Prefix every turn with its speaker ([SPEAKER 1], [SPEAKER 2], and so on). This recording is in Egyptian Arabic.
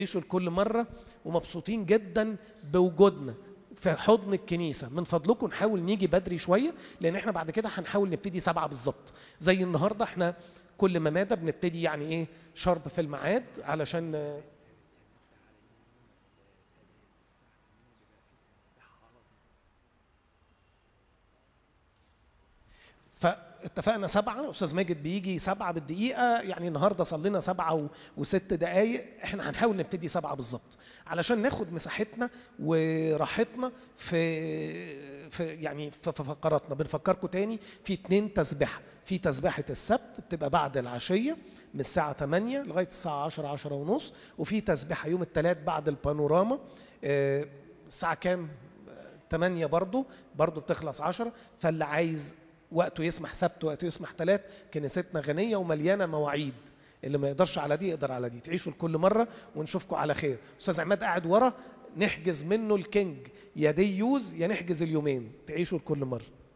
[SPEAKER 1] تعيشوا لكل مرة ومبسوطين جدا بوجودنا في حضن الكنيسة من فضلكم نحاول نيجي بدري شوية لأن احنا بعد كده هنحاول نبتدي سبعة بالظبط زي النهاردة احنا كل ما مادة بنبتدي يعني ايه شرب في الميعاد علشان آه، فاتفقنا سبعة أستاذ ماجد بيجي سبعة بالدقيقة يعني النهاردة صلينا سبعة و... وست دقايق احنا هنحاول نبتدي سبعة بالظبط علشان ناخد مساحتنا وراحتنا في في يعني في في فقراتنا بنفكركم تاني في اتنين تسبحة في تسبحة السبت بتبقى بعد العشية من الساعة 8 لغاية الساعة 10 10 ونص وفي تسبحة يوم الثلاث بعد البانوراما آه، الساعة كام؟ 8 برضو برضو بتخلص 10 فاللي عايز وقته يسمح سبت وقته يسمح ثلاث كنيستنا غنيه ومليانه مواعيد اللي ما يقدرش على دي يقدر على دي تعيشوا لكل مره ونشوفكم على خير استاذ عماد قاعد ورا نحجز منه الكينج يا دي يوز يا نحجز اليومين تعيشوا لكل مره